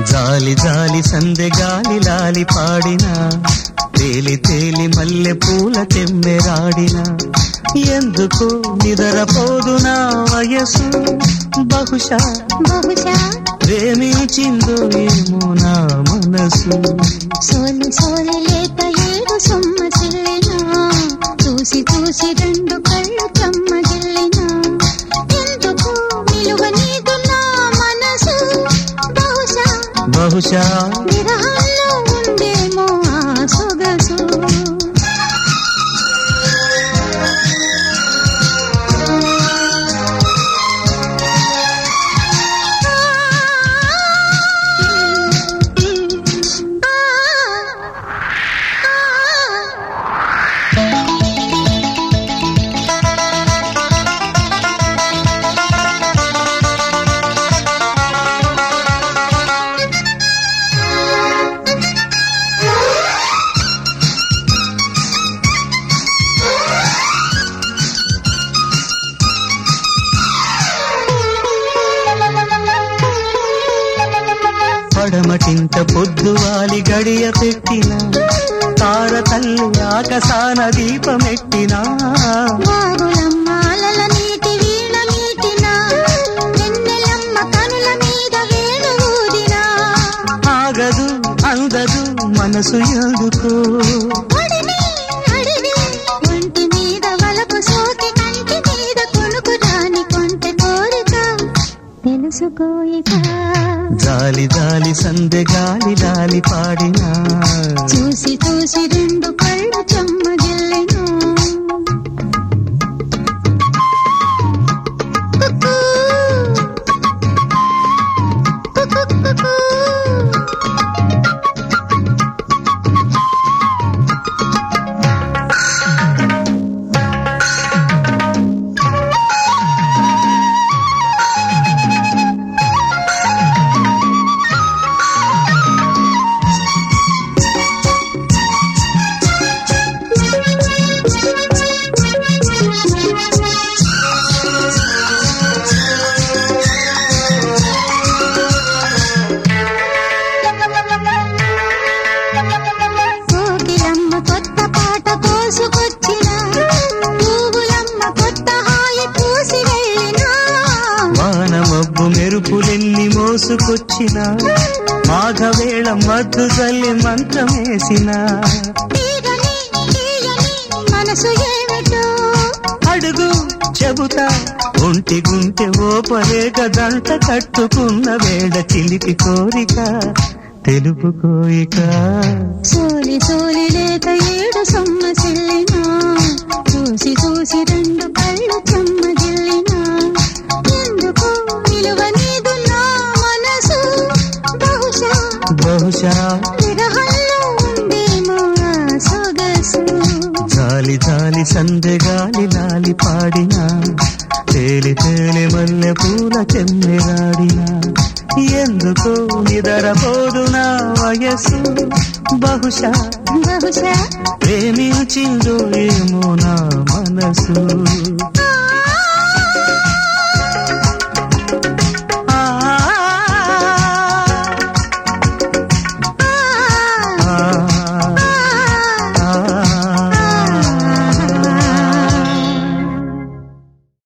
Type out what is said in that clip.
జాలి జాలి సందె గాలి లాలి పాడిన తేలి తేలి మల్లె పూల తెమ్మెరాడిన ఎందుకు నిదరపోదు నా వయసు బహుశా బహుశా ప్రేమించిందో ఏమో నా మనసు సోలి సోలి లేక ఏడు సొమ్మ చెల్లినా చూసి చూసి రెండు కళ్ళు చెమ్మ జిల్లినా ఎందుకు నిలువ నీదు నా మనసు బహుశా బహుశా విరహంలో ఉందేమో ఆ సొగసు పడమటింట పొద్దువాలి గడియ పెట్టిన తార తల్లి ఆకసాన దీపమెట్టినా వాగులమ్మ అలల నీటి వీణ మీటినా వెన్నెలమ్మ కనుల మీద వేణు ఊదినా ఆగదు అందదు మనసు ఎందుకు ఒడిని అడివి ఒంటి మీద వలపు సోకి కంటి మీద కొనుకు రాని కొంటె కోరిక తెలుసుకోయిక జాలి జాలి సందె గాలి లాలి పాడినా చూసి చూసి రెండు కళ్ళు చెమ్మ జిల్లినా కుక్కూ. కుక్కు కుక్కూ. కోకిలమ్మ కొత్త పాట కోసుకొచ్చిన పువ్వులమ్మ కొత్త హాయి పూసి వెళ్ళినా వాన మబ్బు మెరుపులెన్ని మోసుకొచ్చిన మాఘవేళ మద్దు చల్లి మంత్రమేసిన తీరని తీయని మనసు ఏమిటో అడుగు చెబుతా ఒంటి గుంటె ఓపలేక దంట కట్టుకున్న వేడ చిలిపి కోరిక తెలుపు కోయిక సోలి సోలి లేక ఏడు సొమ్మ చెల్లినా చూసి చూసి రెండు కళ్ళు చెమ్మ జిల్లినా ఎందుకు నిలువ నీదు నా మనసు బహుశా బహుశా విరహంలో ఉందేమో ఆ సొగసు జాలి జాలి సందె గాలి లాలి పాడినా తేలి తేలి మల్లె పూల చెమ్మెరాడినా ఎందుకో నిదరపోదు నా వయసు బహుశా బహుశా ప్రేమించిందో ఏమో నా మనసు